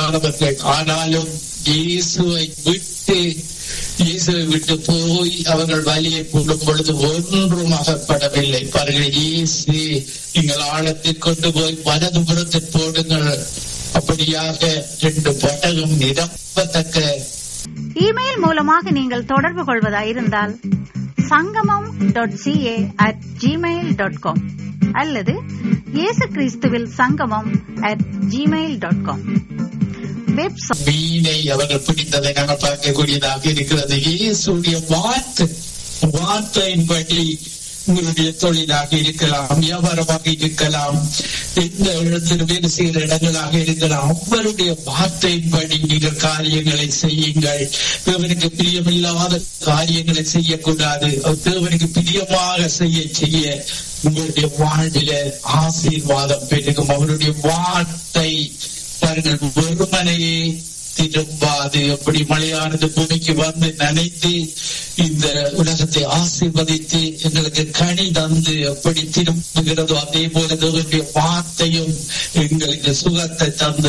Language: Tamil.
இல்லாதவர்கள் ஆனாலும் இயேசுவை விட்டு இயேசுவை விட்டு போய் அவர்கள் வலியை போடும் பொழுது ஒன்றும் அகப்படவில்லை பாருங்கள் இயேசு நீங்கள் ஆழத்தில் கொண்டு போய் வலது புறத்தில் போடுங்கள் அப்படியாக ரெண்டு பட்டகம் நிரப்பத்தக்க இமெயில் மூலமாக நீங்கள் தொடர்பு கொள்வதாயிருந்தால் Sangamam dot CA at Gmail dot com அல்லது இயேசு கிறிஸ்துவில் Sangamam at Gmail dot com website மீனை அவர்கள் பிடித்ததை நாங்கள் பார்க்கக்கூடியதாக இருக்கிறது இயேசுடைய வார்த்தை வார்த்தையின்படி உங்களுடைய தொழிலாக இருக்கலாம் வியாபாரமாக இருக்கலாம் எந்த இடத்தில் வேறு செய்கிற இடங்களாக இருக்கலாம் அவருடைய வார்த்தையின்படி நீங்கள் காரியங்களை செய்யுங்கள் தேவனுக்கு பிரியமில்லாத காரியங்களை செய்யக்கூடாது தேவனுக்கு பிரியமாக செய்ய செய்ய உங்களுடைய வாழ்வில ஆசீர்வாதம் பெருகும் அவருடைய வார்த்தை பாருங்கள் வெறுமனையே திரும்பாது எப்படி மழையானது பூமிக்கு வந்து நனைத்து இந்த உலகத்தை ஆசீர்வதித்து எங்களுக்கு கனி தந்து எப்படி திரும்புகிறதோ அதே போல தேவனுடைய வார்த்தையும் எங்களுக்கு சுகத்தை தந்து